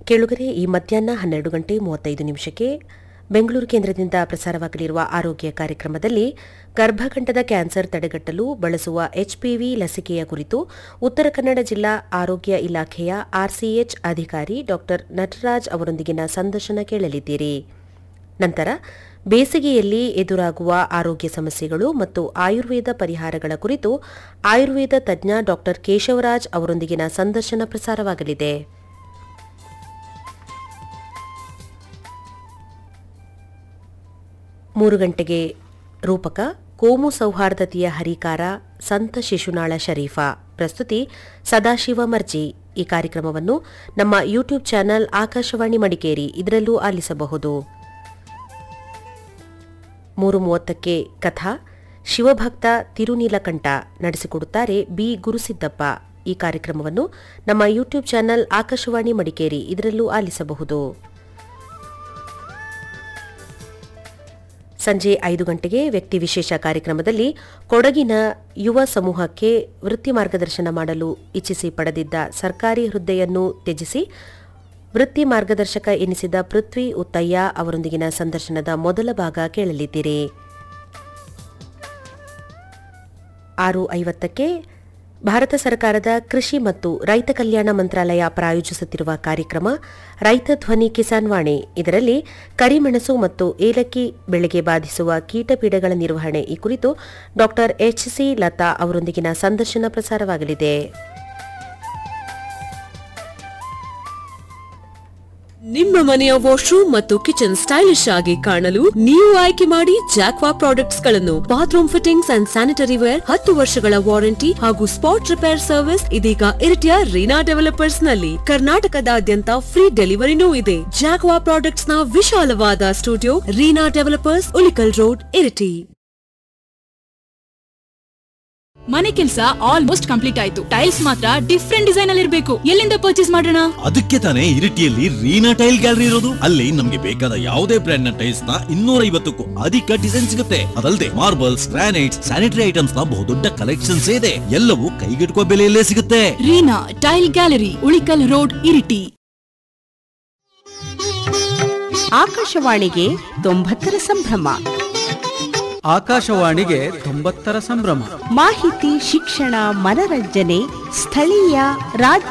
ಕೇಳುಗರೆ ಈ ಮಧ್ಯಾಹ್ನ ಹನ್ನೆರಡು ಗಂಟೆ ಮೂವತ್ತೈದು ನಿಮಿಷಕ್ಕೆ ಬೆಂಗಳೂರು ಕೇಂದ್ರದಿಂದ ಪ್ರಸಾರವಾಗಲಿರುವ ಆರೋಗ್ಯ ಕಾರ್ಯಕ್ರಮದಲ್ಲಿ ಗರ್ಭಕಂಠದ ಕ್ಯಾನ್ಸರ್ ತಡೆಗಟ್ಟಲು ಬಳಸುವ ಎಚ್ಪಿವಿ ಲಸಿಕೆಯ ಕುರಿತು ಉತ್ತರ ಕನ್ನಡ ಜಿಲ್ಲಾ ಆರೋಗ್ಯ ಇಲಾಖೆಯ ಆರ್ಸಿಎಚ್ ಅಧಿಕಾರಿ ಡಾ ನಟರಾಜ್ ಅವರೊಂದಿಗಿನ ಸಂದರ್ಶನ ಕೇಳಲಿದ್ದೀರಿ ನಂತರ ಬೇಸಿಗೆಯಲ್ಲಿ ಎದುರಾಗುವ ಆರೋಗ್ಯ ಸಮಸ್ಯೆಗಳು ಮತ್ತು ಆಯುರ್ವೇದ ಪರಿಹಾರಗಳ ಕುರಿತು ಆಯುರ್ವೇದ ತಜ್ಞ ಡಾ ಕೇಶವರಾಜ್ ಅವರೊಂದಿಗಿನ ಸಂದರ್ಶನ ಪ್ರಸಾರವಾಗಲಿದೆ ಮೂರು ಗಂಟೆಗೆ ರೂಪಕ ಕೋಮು ಸೌಹಾರ್ದತೆಯ ಹರಿಕಾರ ಸಂತ ಶಿಶುನಾಳ ಶರೀಫಾ ಪ್ರಸ್ತುತಿ ಸದಾಶಿವ ಮರ್ಜಿ ಈ ಕಾರ್ಯಕ್ರಮವನ್ನು ನಮ್ಮ ಯೂಟ್ಯೂಬ್ ಚಾನೆಲ್ ಆಕಾಶವಾಣಿ ಮಡಿಕೇರಿ ಇದರಲ್ಲೂ ಆಲಿಸಬಹುದು ಮೂರು ಮೂವತ್ತಕ್ಕೆ ಕಥಾ ಶಿವಭಕ್ತ ತಿರುನೀಲಕಂಠ ನಡೆಸಿಕೊಡುತ್ತಾರೆ ಬಿ ಗುರುಸಿದ್ದಪ್ಪ ಈ ಕಾರ್ಯಕ್ರಮವನ್ನು ನಮ್ಮ ಯೂಟ್ಯೂಬ್ ಚಾನೆಲ್ ಆಕಾಶವಾಣಿ ಮಡಿಕೇರಿ ಇದರಲ್ಲೂ ಆಲಿಸಬಹುದು ಸಂಜೆ ಐದು ಗಂಟೆಗೆ ವ್ಯಕ್ತಿ ವಿಶೇಷ ಕಾರ್ಯಕ್ರಮದಲ್ಲಿ ಕೊಡಗಿನ ಯುವ ಸಮೂಹಕ್ಕೆ ವೃತ್ತಿ ಮಾರ್ಗದರ್ಶನ ಮಾಡಲು ಇಚ್ಛಿಸಿ ಪಡೆದಿದ್ದ ಸರ್ಕಾರಿ ಹುದ್ದೆಯನ್ನು ತ್ಯಜಿಸಿ ವೃತ್ತಿ ಮಾರ್ಗದರ್ಶಕ ಎನಿಸಿದ ಪೃಥ್ವಿ ಉತ್ತಯ್ಯ ಅವರೊಂದಿಗಿನ ಸಂದರ್ಶನದ ಮೊದಲ ಭಾಗ ಕೇಳಲಿದ್ದೀರಿ ಆರು ಐವತ್ತಕ್ಕೆ ಭಾರತ ಸರ್ಕಾರದ ಕೃಷಿ ಮತ್ತು ರೈತ ಕಲ್ಯಾಣ ಮಂತ್ರಾಲಯ ಪ್ರಾಯೋಜಿಸುತ್ತಿರುವ ಕಾರ್ಯಕ್ರಮ ರೈತ ಧ್ವನಿ ಕಿಸಾನ್ ವಾಣಿ ಇದರಲ್ಲಿ ಕರಿಮೆಣಸು ಮತ್ತು ಏಲಕ್ಕಿ ಬೆಳೆಗೆ ಬಾಧಿಸುವ ಕೀಟಪೀಡೆಗಳ ನಿರ್ವಹಣೆ ಈ ಕುರಿತು ಡಾ ಎಚ್ಸಿ ಲತಾ ಅವರೊಂದಿಗಿನ ಸಂದರ್ಶನ ಪ್ರಸಾರವಾಗಲಿದೆ ನಿಮ್ಮ ಮನೆಯ ವಾಶ್ರೂಮ್ ಮತ್ತು ಕಿಚನ್ ಸ್ಟೈಲಿಶ್ ಆಗಿ ಕಾಣಲು ನೀವು ಆಯ್ಕೆ ಮಾಡಿ ಜಾಕ್ವಾ ಪ್ರಾಡಕ್ಟ್ಸ್ ಗಳನ್ನು bathroom fittings and sanitary ware ಹತ್ತು ವರ್ಷಗಳ ವಾರಂಟಿ ಹಾಗೂ ಸ್ಪಾಟ್ ರಿಪೇರ್ ಸರ್ವಿಸ್ ಇದೀಗ ಇರಿಟಿಯ ರೀನಾ ಡೆವಲಪರ್ಸ್ ನಲ್ಲಿ ಕರ್ನಾಟಕದಾದ್ಯಂತ ಫ್ರೀ ಡೆಲಿವರಿನೂ ಇದೆ ಜಾಕ್ವಾ ಪ್ರಾಡಕ್ಟ್ಸ್ ನ ವಿಶಾಲವಾದ studio Reena developers Ulikkal road Iritty ಮನೆ ಕೆಲಸ ಆಲ್ಮೋಸ್ಟ್ ಕಂಪ್ಲೀಟ್ ಆಯ್ತು ಟೈಲ್ಸ್ ಮಾತ್ರ ಡಿಫ್ರೆಂಟ್ ಡಿಸೈನ್ ಅಲ್ಲಿ ಇರಬೇಕು ಎಲ್ಲಿಂದ ಪರ್ಚೇಸ್ ಮಾಡೋಣ ಅದಕ್ಕೆ ತಾನೇ ಇರಿಟಿಯಲ್ಲಿ ರೀನಾ ಟೈಲ್ ಗ್ಯಾಲರಿ ಇರೋದು ಅಲ್ಲಿ ನಮ್ಗೆ ಬೇಕಾದ ಯಾವುದೇ ಬ್ರ್ಯಾಂಡ್ ನ ಟೈಲ್ಸ್ ನ ಇನ್ನೂರ ಐವತ್ತಕ್ಕೂ ಅಧಿಕ ಡಿಸೈನ್ ಸಿಗುತ್ತೆ ಅದಲ್ಲದೆ ಮಾರ್ಬಲ್ಸ್ ಗ್ರಾನೈಟ್ಸ್ ಸ್ಯಾನಿಟರಿ ಐಟಮ್ಸ್ ನ ಬಹುದೊಡ್ಡ ಕಲೆಕ್ಷನ್ಸ್ ಇದೆ ಎಲ್ಲವೂ ಕೈಗೆಟುಕುವ ಬೆಲೆಯಲ್ಲೇ ಸಿಗುತ್ತೆ Reena tile gallery Ulikkal road Iritty ಆಕಾಶವಾಣಿಗೆ ತೊಂಬತ್ತರ ಸಂಭ್ರಮ ಆಕಾಶವಾಣಿಗೆ ತೊಂಬತ್ತರ ಸಂಭ್ರಮ ಮಾಹಿತಿ ಶಿಕ್ಷಣ ಮನರಂಜನೆ ಸ್ಥಳೀಯ ರಾಜ್ಯ